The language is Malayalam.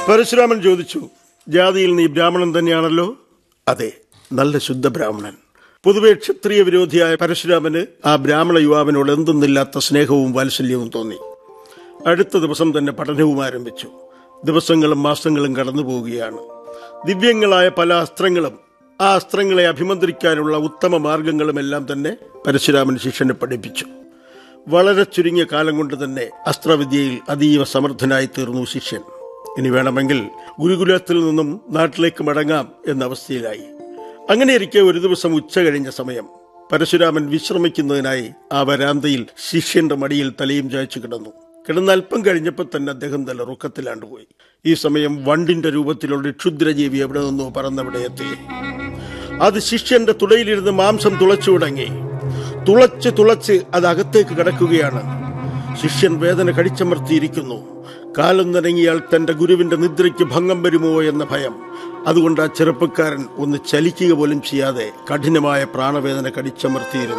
പരശുരാമൻ ചോദിച്ചു ജാതിയിൽ നീ ബ്രാഹ്മണൻ തന്നെയാണല്ലോ അതെ നല്ല ശുദ്ധ ബ്രാഹ്മണൻ പൊതുവെ ക്ഷത്രിയ വിരോധിയായ പരശുരാമന് ആ ബ്രാഹ്മണ യുവാവിനോട് എന്തെന്നില്ലാത്ത സ്നേഹവും വാത്സല്യവും തോന്നി അടുത്ത ദിവസം തന്നെ പഠനവും ആരംഭിച്ചു ദിവസങ്ങളും മാസങ്ങളും കടന്നു പോവുകയാണ് ദിവ്യങ്ങളായ പല അസ്ത്രങ്ങളും ആ അസ്ത്രങ്ങളെ അഭിമന്ത്രിക്കാനുള്ള ഉത്തമ മാർഗങ്ങളുമെല്ലാം തന്നെ പരശുരാമൻ ശിഷ്യനെ പഠിപ്പിച്ചു വളരെ ചുരുങ്ങിയ കാലം കൊണ്ട് തന്നെ അസ്ത്രവിദ്യയിൽ അതീവ സമർത്ഥനായി തീർന്നു ശിഷ്യൻ ഇനി വേണമെങ്കിൽ ഗുരുകുലത്തിൽ നിന്നും നാട്ടിലേക്ക് മടങ്ങാം എന്ന അവസ്ഥയിലായി അങ്ങനെയിരിക്കെ ഒരു ദിവസം ഉച്ച കഴിഞ്ഞ സമയം പരശുരാമൻ വിശ്രമിക്കുന്നതിനായി ആ വരാന്തയിൽ ശിഷ്യന്റെ മടിയിൽ തലയും ചായച്ചു കിടന്നു കിടന്ന് അല്പം കഴിഞ്ഞപ്പോൾ തന്നെ അദ്ദേഹം തല റുക്കത്തിലാണ്ടുപോയി ഈ സമയം വണ്ടിന്റെ രൂപത്തിലുള്ള ക്ഷുദ്രജീവി എവിടെ നിന്നോ പറന്നവിടെ എത്തി അത് ശിഷ്യന്റെ തുടയിലിരുന്ന് മാംസം തുളച്ചു തുടങ്ങി തുളച്ച് തുളച്ച് അത് അകത്തേക്ക് കടക്കുകയാണ് ശിഷ്യൻ വേദന കടിച്ചമർത്തിയിരിക്കുന്നു കാലം നനങ്ങിയാൽ തന്റെ ഗുരുവിന്റെ നിദ്രയ്ക്ക് ഭംഗം വരുമോ എന്ന ഭയം അതുകൊണ്ട് ആ ചെറുപ്പക്കാരൻ ഒന്ന് ചലിക്കുക പോലും ചെയ്യാതെ കഠിനമായ പ്രാണവേദന കടിച്ചമർത്തിയിരുന്നു